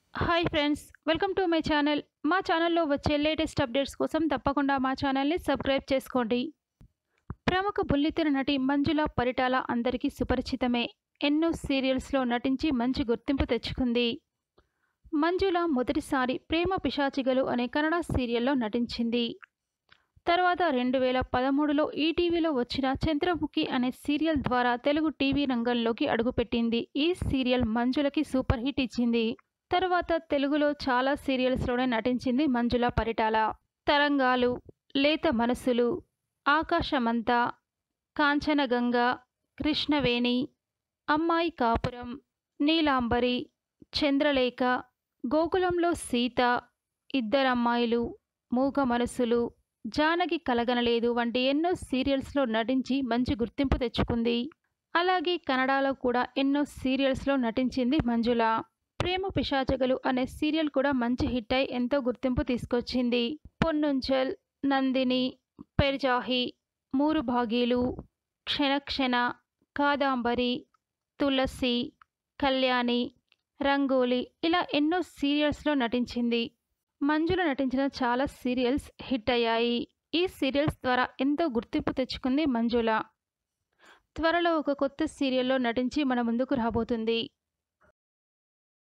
hi friends welcome to my channel మా ఛానల్లో వచ్చే లేటెస్ట్ అప్డేట్స్ కోసం తప్పకుండా మా ఛానల్ని సబ్స్క్రైబ్ చేసుకోండి ప్రముఖ బుల్లితెర నటి మంజుల పరిటాల అందరికీ సుపరిచితమే ఎన్నో సీరియల్స్లో నటించి మంచి గుర్తింపు తెచ్చుకుంది మంజుల మొదటిసారి ప్రేమ పిశాచిగలు అనే కన్నడ సీరియల్లో నటించింది తర్వాత రెండు వేల పదమూడులో ఈటీవీలో వచ్చిన చంద్రముఖి అనే సీరియల్ ద్వారా తెలుగు టీవీ రంగంలోకి అడుగుపెట్టింది ఈ సీరియల్ మంజులకి సూపర్ హిట్ ఇచ్చింది తర్వాత తెలుగులో చాలా సీరియల్స్లోనే నటించింది మంజుల పరిటాల తరంగాలు లేత మనసులు ఆకాశమంతా కాంచనగంగ కృష్ణవేణి అమ్మాయి కాపురం నీలాంబరి చంద్రలేఖ గోకులంలో సీత ఇద్దరమ్మాయిలు మూగ మనసులు జానకి కలగనలేదు వంటి ఎన్నో సీరియల్స్లో నటించి మంచి గుర్తింపు తెచ్చుకుంది అలాగే కన్నడలో కూడా ఎన్నో సీరియల్స్లో నటించింది మంజుల ప్రేమ పిశాచగలు అనే సీరియల్ కూడా మంచి హిట్ అయి ఎంతో గుర్తింపు తీసుకొచ్చింది పొన్నుంచల్ నందిని పెర్జాహి మూరు భాగీలు క్షణక్షణ కాదాంబరి తులసి కళ్యాణి రంగోలి ఇలా ఎన్నో సీరియల్స్లో నటించింది మంజుల నటించిన చాలా సీరియల్స్ హిట్ అయ్యాయి ఈ సీరియల్స్ ద్వారా ఎంతో గుర్తింపు తెచ్చుకుంది మంజుల త్వరలో ఒక కొత్త సీరియల్లో నటించి మన ముందుకు రాబోతుంది